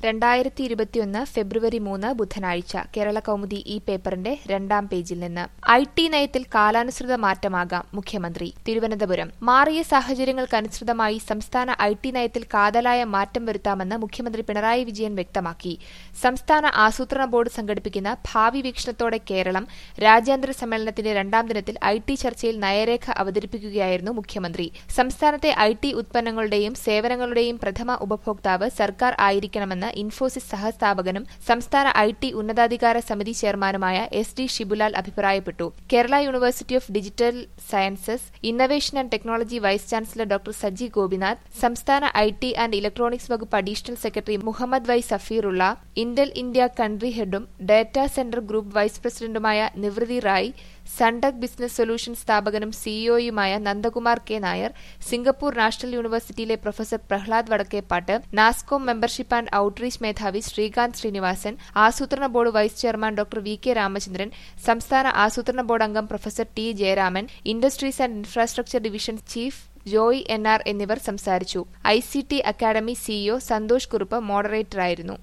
രണ്ടായിരത്തി ഇരുപത്തിയൊന്ന് ഫെബ്രുവരി മൂന്ന് ബുധനാഴ്ച കേരള കൗമുദി ഈ പേപ്പറിന്റെ രണ്ടാം പേജിൽ നിന്ന് ഐ ടി നയത്തിൽ കാലാനുസൃത മാറ്റമാകാം മുഖ്യമന്ത്രി തിരുവനന്തപുരം മാറിയ സാഹചര്യങ്ങൾക്കനുസൃതമായി സംസ്ഥാന ഐ ടി നയത്തിൽ കാതലായ മാറ്റം വരുത്താമെന്ന് മുഖ്യമന്ത്രി പിണറായി വിജയൻ വ്യക്തമാക്കി സംസ്ഥാന ആസൂത്രണ ബോർഡ് സംഘടിപ്പിക്കുന്ന ഭാവി വീക്ഷണത്തോടെ കേരളം രാജ്യാന്തര സമ്മേളനത്തിന്റെ രണ്ടാം ദിനത്തിൽ ഐ ടി ചർച്ചയിൽ നയരേഖ അവതരിപ്പിക്കുകയായിരുന്നു മുഖ്യമന്ത്രി സംസ്ഥാനത്തെ ഐ ടി ഉത്പന്നങ്ങളുടെയും സേവനങ്ങളുടെയും പ്രഥമ ഉപഭോക്താവ് സർക്കാർ ആയിരിക്കണമെന്ന് ഇൻഫോസിസ് സഹസ്ഥാപകനും സംസ്ഥാന ഐ ടി ഉന്നതാധികാര സമിതി ചെയർമാനുമായ എസ് ഡി ഷിബുലാൽ അഭിപ്രായപ്പെട്ടു Kerala university of digital sciences innovation and technology vice chancellor doctor Saji Gopinath സംസ്ഥാന ഐ ടി ആൻഡ് ഇലക്ട്രോണിക്സ് വകുപ്പ് additional secretary Muhammad Y Safeerulla Intel India country ഹെഡും ഡാറ്റാ സെന്റർ ഗ്രൂപ്പ് വൈസ് പ്രസിഡന്റുമായ നിവൃതി റായ് സണ്ടക് ബിസിനസ് സൊല്യൂഷൻ സ്ഥാപകനും സിഇഒയുമായ Nandakumar K Nair Singapore national യൂണിവേഴ്സിറ്റിയിലെ professor Prahlad Vadakkepat NASSCOM membership and outreach മേധാവി ശ്രീകാന്ത് ശ്രീനിവാസൻ ആസൂത്രണ board vice chairman doctor V K Ramachandran സംസ്ഥാന ആസൂത്രണ ബോർഡ് അംഗം professor T Jayaraman industries and infrastructure division chief Joy N R എന്നിവർ സംസാരിച്ചു I C T academy CEO Santhosh Kurup മോഡറേറ്ററായിരുന്നു